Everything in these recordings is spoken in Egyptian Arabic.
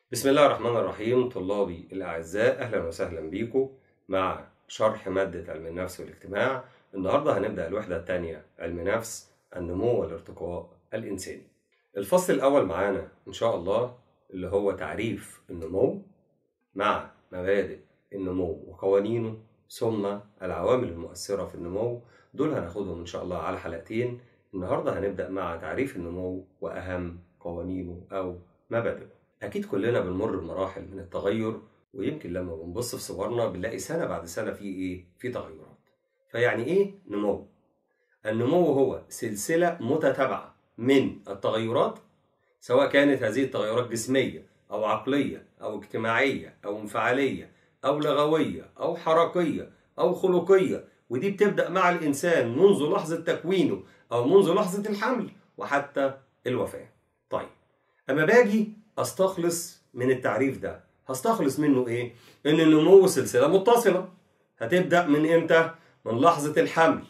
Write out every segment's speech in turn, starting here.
بسم الله الرحمن الرحيم طلابي الأعزاء أهلا وسهلا بيكم مع شرح مادة علم النفس والاجتماع النهاردة هنبدأ الوحدة الثانية علم نفس النمو والارتقاء الإنساني الفصل الأول معانا إن شاء الله اللي هو تعريف النمو مع مبادئ النمو وقوانينه ثم العوامل المؤثرة في النمو دول هناخدهم إن شاء الله على حلقتين النهاردة هنبدأ مع تعريف النمو وأهم قوانينه أو مبادئه أكيد كلنا بنمر بمراحل من التغير ويمكن لما بنبص في صورنا بنلاقي سنة بعد سنة في إيه؟ في تغيرات. فيعني إيه نمو؟ النمو هو سلسلة متتابعة من التغيرات سواء كانت هذه التغيرات جسمية أو عقلية أو اجتماعية أو انفعالية أو لغوية أو حركية أو خلقية ودي بتبدأ مع الإنسان منذ لحظة تكوينه أو منذ لحظة الحمل وحتى الوفاة. طيب أما باجي استخلص من التعريف ده هستخلص منه ايه ان النمو سلسله متصله هتبدا من امتى من لحظه الحمل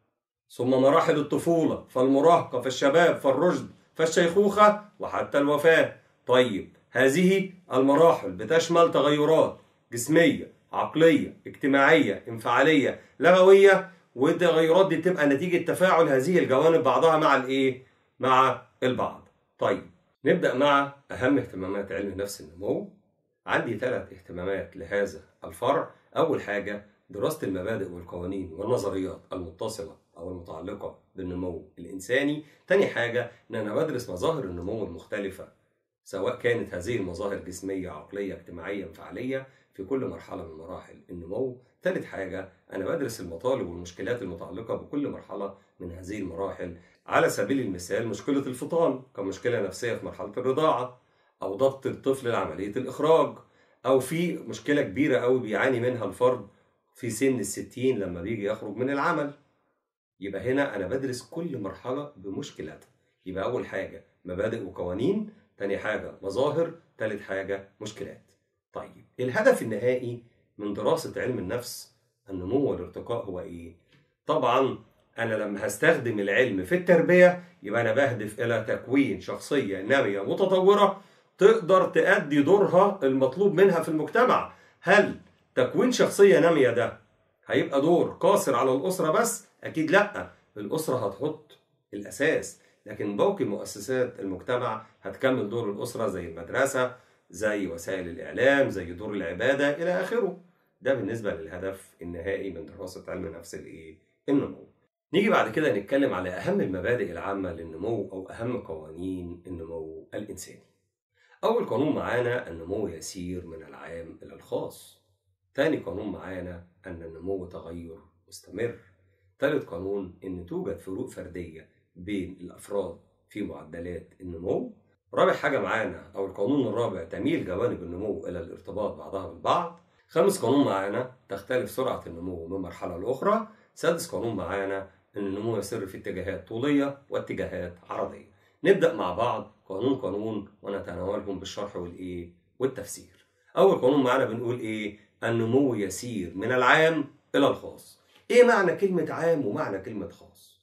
ثم مراحل الطفوله فالمراهقه فالشباب فالرشد فالشيخوخه وحتى الوفاه طيب هذه المراحل بتشمل تغيرات جسميه عقليه اجتماعيه انفعاليه لغويه والتغيرات دي بتبقى نتيجه تفاعل هذه الجوانب بعضها مع الايه مع البعض طيب نبدأ مع أهم اهتمامات علم نفس النمو عندي ثلاث اهتمامات لهذا الفرع أول حاجة دراسة المبادئ والقوانين والنظريات المتصلة أو المتعلقة بالنمو الإنساني تاني حاجة إن أنا بدرس مظاهر النمو المختلفة سواء كانت هذه المظاهر جسمية عقلية اجتماعية انفعالية في كل مرحلة من مراحل النمو ثالث حاجة أنا بدرس المطالب والمشكلات المتعلقة بكل مرحلة من هذه المراحل على سبيل المثال مشكلة الفطام كمشكلة نفسية في مرحلة الرضاعة أو ضغط الطفل لعملية الإخراج أو في مشكلة كبيرة أوي بيعاني منها الفرد في سن الستين لما بيجي يخرج من العمل يبقى هنا أنا بدرس كل مرحلة بمشكلاتها يبقى أول حاجة مبادئ وقوانين تاني حاجة مظاهر تالت حاجة مشكلات طيب الهدف النهائي من دراسة علم النفس النمو والارتقاء هو إيه؟ طبعا أنا لما هستخدم العلم في التربية يبقى أنا بهدف إلى تكوين شخصية نامية متطورة تقدر تأدي دورها المطلوب منها في المجتمع هل تكوين شخصية نامية ده هيبقى دور قاصر على الأسرة بس؟ أكيد لأ الأسرة هتحط الأساس لكن باقي مؤسسات المجتمع هتكمل دور الأسرة زي المدرسة زي وسائل الإعلام زي دور العبادة إلى آخره ده بالنسبة للهدف النهائي من دراسة علم نفس الإيه؟ النمو نيجي بعد كده نتكلم على أهم المبادئ العامة للنمو أو أهم قوانين النمو الإنساني. أول قانون معانا النمو يسير من العام إلى الخاص. تاني قانون معانا أن النمو تغير مستمر. تالت قانون أن توجد فروق فردية بين الأفراد في معدلات النمو. رابع حاجة معانا أو القانون الرابع تميل جوانب النمو إلى الارتباط بعضها بالبعض. خامس قانون معانا تختلف سرعة النمو من مرحلة لأخرى. سادس قانون معانا ان النمو يسر في اتجاهات طوليه واتجاهات عرضيه. نبدا مع بعض قانون قانون ونتناولهم بالشرح والايه؟ والتفسير. اول قانون معانا بنقول ايه؟ النمو يسير من العام الى الخاص. ايه معنى كلمه عام ومعنى كلمه خاص؟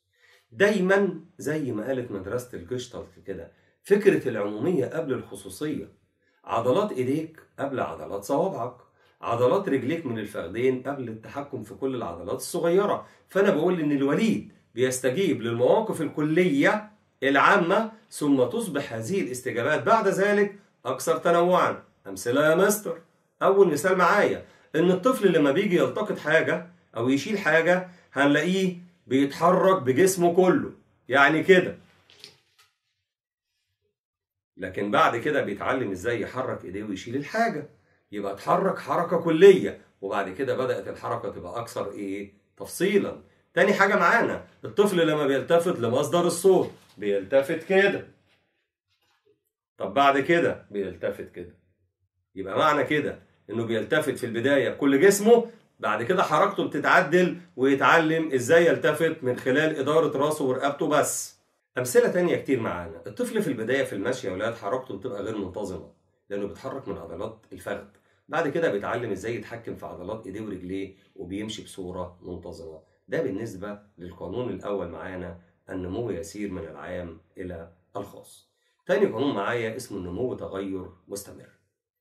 دايما زي ما قالت مدرسه الجشتالت كده فكره العموميه قبل الخصوصيه. عضلات ايديك قبل عضلات صوابعك. عضلات رجليك من الفخذين قبل التحكم في كل العضلات الصغيرة فأنا بقول إن الوليد بيستجيب للمواقف الكلية العامة ثم تصبح هذه الاستجابات بعد ذلك أكثر تنوعا أمثلة يا مستر أول مثال معايا إن الطفل لما بيجي يلتقط حاجة أو يشيل حاجة هنلاقيه بيتحرك بجسمه كله يعني كده لكن بعد كده بيتعلم ازاي يحرك ايديه ويشيل الحاجه يبقى اتحرك حركه كليه وبعد كده بدات الحركه تبقى اكثر ايه تفصيلا تاني حاجه معانا الطفل لما بيلتفت لمصدر الصوت بيلتفت كده طب بعد كده بيلتفت كده يبقى معنى كده انه بيلتفت في البدايه بكل جسمه بعد كده حركته بتتعدل ويتعلم ازاي يلتفت من خلال اداره راسه ورقبته بس امثله تانية كتير معانا الطفل في البدايه في المشي يا ولاد حركته بتبقى غير منتظمه لانه بيتحرك من عضلات الفخذ بعد كده بيتعلم ازاي يتحكم في عضلات ايديه ورجليه وبيمشي بصوره منتظمه ده بالنسبه للقانون الاول معانا النمو يسير من العام الى الخاص تاني قانون معايا اسمه النمو تغير مستمر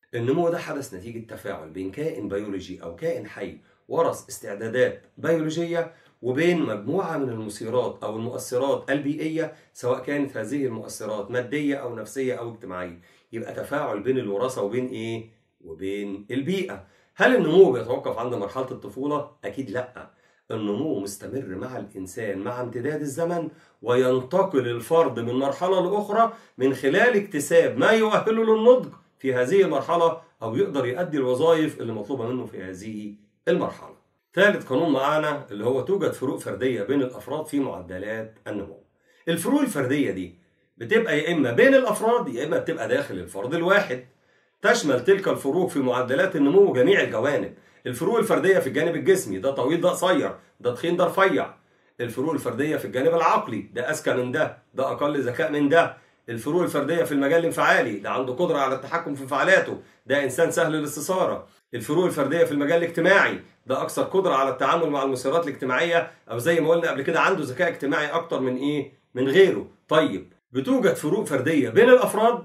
النمو ده حدث نتيجة تفاعل بين كائن بيولوجي أو كائن حي ورث استعدادات بيولوجية وبين مجموعة من المثيرات أو المؤثرات البيئية سواء كانت هذه المؤثرات مادية أو نفسية أو اجتماعية يبقى تفاعل بين الوراثة وبين إيه؟ وبين البيئة هل النمو بيتوقف عند مرحلة الطفولة؟ أكيد لأ النمو مستمر مع الإنسان مع امتداد الزمن وينتقل الفرد من مرحلة لأخرى من خلال اكتساب ما يؤهله للنضج في هذه المرحلة أو يقدر يؤدي الوظائف اللي مطلوبة منه في هذه المرحلة. ثالث قانون معانا اللي هو توجد فروق فردية بين الأفراد في معدلات النمو. الفروق الفردية دي بتبقى يا إما بين الأفراد يا إما بتبقى داخل الفرد الواحد. تشمل تلك الفروق في معدلات النمو جميع الجوانب. الفروق الفردية في الجانب الجسمي ده طويل ده قصير، ده تخين ده رفيع. الفروق الفردية في الجانب العقلي ده أذكى من ده، ده أقل ذكاء من ده. الفروق الفرديه في المجال الانفعالي ده عنده قدره على التحكم في انفعالاته ده انسان سهل الاستثاره الفروق الفرديه في المجال الاجتماعي ده اكثر قدره على التعامل مع المثيرات الاجتماعيه او زي ما قلنا قبل كده عنده ذكاء اجتماعي اكتر من ايه من غيره طيب بتوجد فروق فرديه بين الافراد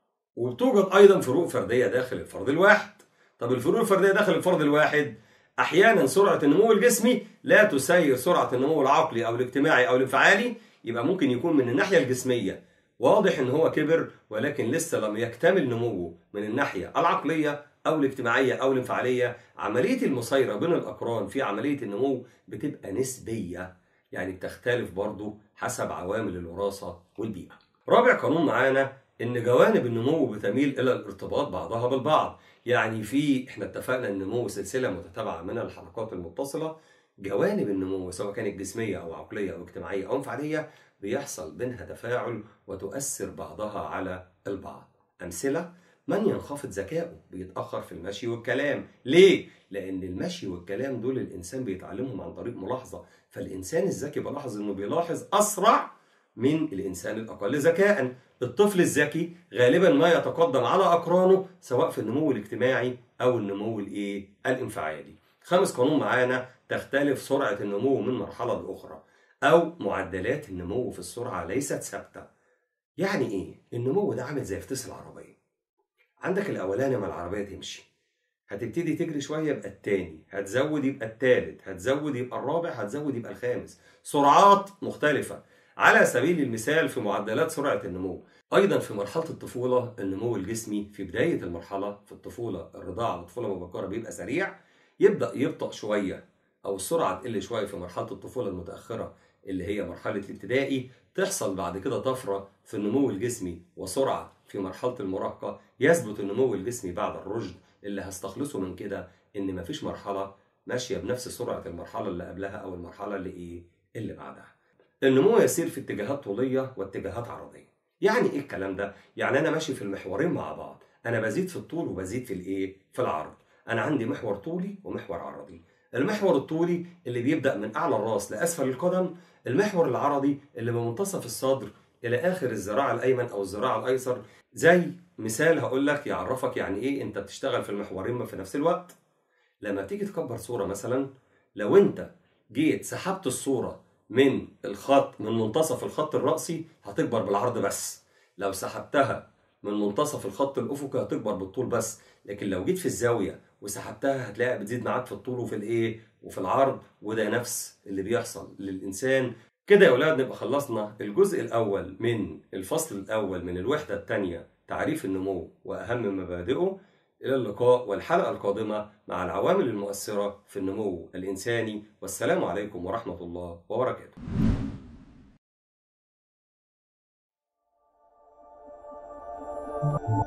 وبتوجد ايضا فروق فرديه داخل الفرد الواحد طب الفروق الفرديه داخل الفرد الواحد احيانا سرعه النمو الجسمي لا تسير سرعه النمو العقلي او الاجتماعي او الانفعالي يبقى ممكن يكون من الناحيه الجسميه واضح ان هو كبر ولكن لسه لم يكتمل نموه من الناحيه العقليه او الاجتماعيه او الانفعاليه عمليه المسيره بين الاقران في عمليه النمو بتبقى نسبيه يعني بتختلف برضه حسب عوامل الوراثه والبيئه رابع قانون معانا ان جوانب النمو بتميل الى الارتباط بعضها بالبعض يعني في احنا اتفقنا ان النمو سلسله متتابعه من الحلقات المتصله جوانب النمو سواء كانت جسميه او عقليه او اجتماعيه او انفعاليه بيحصل بينها تفاعل وتؤثر بعضها على البعض أمثلة من ينخفض ذكائه بيتأخر في المشي والكلام ليه؟ لأن المشي والكلام دول الإنسان بيتعلمهم عن طريق ملاحظة فالإنسان الذكي بلاحظ إنه بيلاحظ أسرع من الإنسان الأقل ذكاء الطفل الذكي غالبا ما يتقدم على أقرانه سواء في النمو الاجتماعي أو النمو الإيه؟ الانفعالي خامس قانون معانا تختلف سرعة النمو من مرحلة لأخرى أو معدلات النمو في السرعة ليست ثابتة. يعني إيه؟ النمو ده عامل زي فتيس العربية. عندك الأولاني ما العربية تمشي. هتبتدي تجري شوية يبقى التاني، هتزود يبقى التالت، هتزود يبقى الرابع، هتزود يبقى الخامس. سرعات مختلفة. على سبيل المثال في معدلات سرعة النمو. أيضا في مرحلة الطفولة النمو الجسمي في بداية المرحلة في الطفولة الرضاعة والطفولة المبكرة بيبقى سريع يبدأ يبطأ شوية أو السرعة تقل شوية في مرحلة الطفولة المتأخرة اللي هي مرحلة الابتدائي تحصل بعد كده طفرة في النمو الجسمي وسرعة في مرحلة المراهقة يثبت النمو الجسمي بعد الرشد اللي هستخلصه من كده إن مفيش مرحلة ماشية بنفس سرعة المرحلة اللي قبلها أو المرحلة اللي إيه اللي بعدها. النمو يسير في اتجاهات طولية واتجاهات عرضية. يعني إيه الكلام ده؟ يعني أنا ماشي في المحورين مع بعض، أنا بزيد في الطول وبزيد في الإيه؟ في العرض. أنا عندي محور طولي ومحور عرضي. المحور الطولي اللي بيبدأ من أعلى الرأس لأسفل القدم المحور العرضي اللي من منتصف الصدر إلى آخر الذراع الأيمن أو الذراع الأيسر زي مثال هقول لك يعرفك يعني إيه أنت بتشتغل في المحورين في نفس الوقت لما تيجي تكبر صورة مثلا لو أنت جيت سحبت الصورة من الخط من منتصف الخط الرأسي هتكبر بالعرض بس لو سحبتها من منتصف الخط الأفقي هتكبر بالطول بس لكن لو جيت في الزاوية وسحبتها هتلاقيها بتزيد معاك في الطول وفي الايه وفي العرض وده نفس اللي بيحصل للإنسان كده يا أولاد نبقى خلصنا الجزء الأول من الفصل الأول من الوحدة الثانية تعريف النمو وأهم مبادئه إلى اللقاء والحلقة القادمة مع العوامل المؤثرة في النمو الإنساني والسلام عليكم ورحمة الله وبركاته Thank you.